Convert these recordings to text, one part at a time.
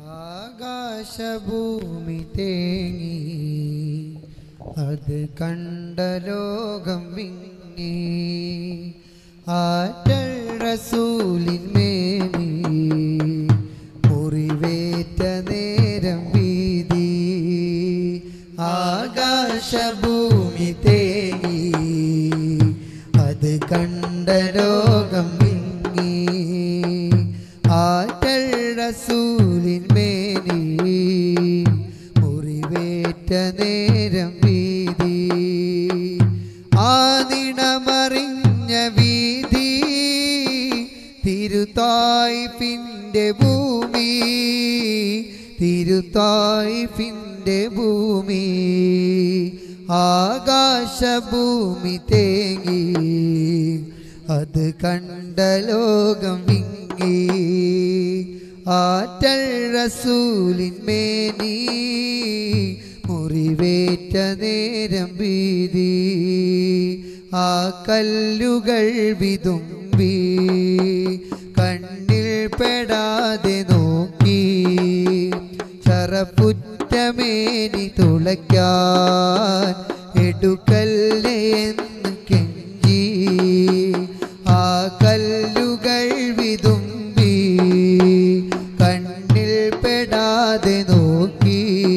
ആകാശഭൂമി തേങ്ങി അത് കണ്ട ലോകം വിങ്ങി ആറ്റൽ റസൂലിന്മേനി മുറിവേറ്റ നേരം വീതി ആകാശഭൂമി തേങ്ങി അത് കണ്ട ലോകം വിങ്ങി ആറ്റൽ റസൂലിന്മേനി മുറിവേറ്റ നേരം വീതി ആദിണമറിഞ്ഞ വീതി തിരുതായിപ്പിൻ്റെ ഭൂമി തിരുതായിപ്പിൻ്റെ ഭൂമി ആകാശഭൂമി തേങ്ങി അത് കണ്ട ലോകം വിങ്ങി ആറ്റൽ റസൂലിന്മേനി മുറിവേറ്റ നേരം വീതി ആ കല്ലുകൾ വിതുമ്പി കണ്ണിൽ പെടാതെ നോക്കി ചറപ്പുറ്റമേനി തുളയ്ക്കാൻ എടുക്കല്ലേ എന്ന് കെഞ്ചി ആ കല്ലുകൾ വിതുമ്പി കണ്ണിൽ പെടാതെ നോക്കി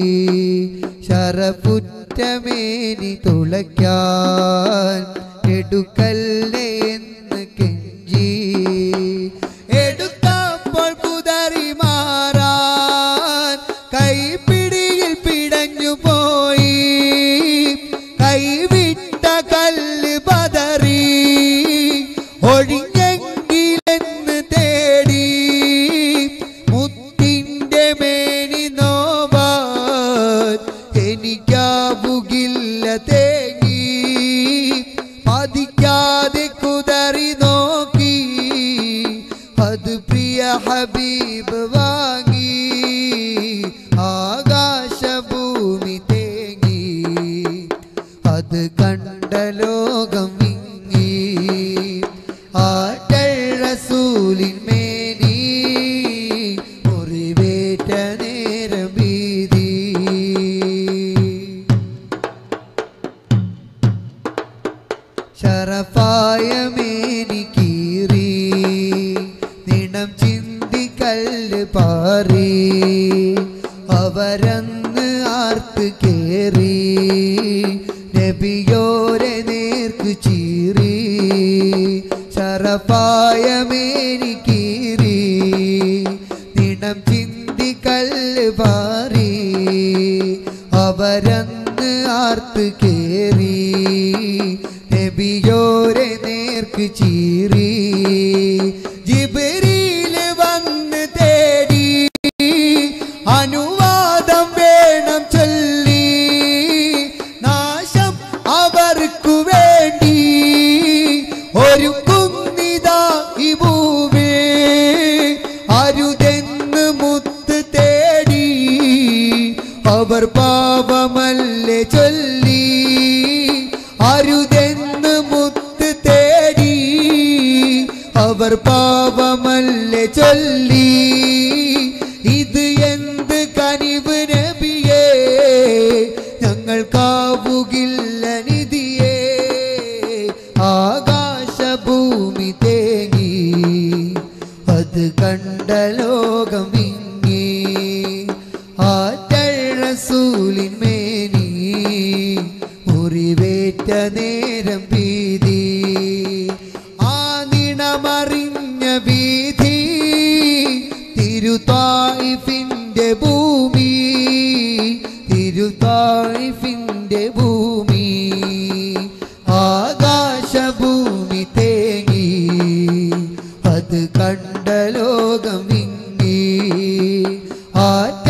ശറപുറ്റമേനി തുളയ്ക്കാൻ എടുക്കല്ലേ എന്ന് കെഞ്ചി എടുത്തപ്പോൾ കുതറി മാറാൻ കൈപ്പിടിയിൽ പിടഞ്ഞു പോയി കൈവിട്ട കല്ല് പതറി ഒഴിഞ്ഞെങ്കിലെന്ന് തേടി മുത്തിൻ്റെ മേനി നോവാൻ എനിക്കാവുകില്ല തേങ്ങി പതിക്കാതെ കുതറി നോക്കി അത് പ്രിയ ഹബീബ് വാങ്ങി ആകാശഭൂമി തേങ്ങി അത് കണ്ട ലോകം വിങ്ങി ആറ്റൽ റസൂലിന്മേനി മുറിവേറ്റ നേരം വീതി ശറഫായ മേനി കീറി നിണം ചിന്തി കല്ല് പാറി അവരന്ന് ആർക്ക് കേറി നബിയോരെ നേർക്ക് ചീറി ശറഫായ മേനി കീറി നിണം ചിന്തി കല്ല് പാറി അവരന്ന് ആർത്ത് കേറി നബിയോരെ നേർക്ക് ചീറി ജിബ്രീല് വന്ന് തേടി അനുവാദം വേണം ചൊല്ലി നാശം അവർക്കു വേണ്ടി ഒരു കുന്നിതാ ഈ ഭൂമി അരുതെന്ന് മുത്ത് തേടി അവർ പാപമല്ലേ ചൊല്ലി അരുതെന്ന് മുത്ത് തേടി അവർ പാപമല്ലേ ചൊല്ലി ഇത് എന്ത് കനിവ് നബിയേ ഞങ്ങൾക്കാവുകില്ല നിധിയേ ആകാശഭൂമി തേങ്ങി അത് കണ്ട ലോകം വിങ്ങി ആറ്റൽ റസൂലിന്മേനി മുറിവേറ്റ നേരം ഭീതി ആ നിണമറിഞ്ഞ വീതി തിരുതായിഫിന്റെ ഭൂമി തിരുതായിഫിന്റെ ഭൂമി ആകാശഭൂമി തേങ്ങി അത് കണ്ട ലോകം വിങ്ങി ആറ്റ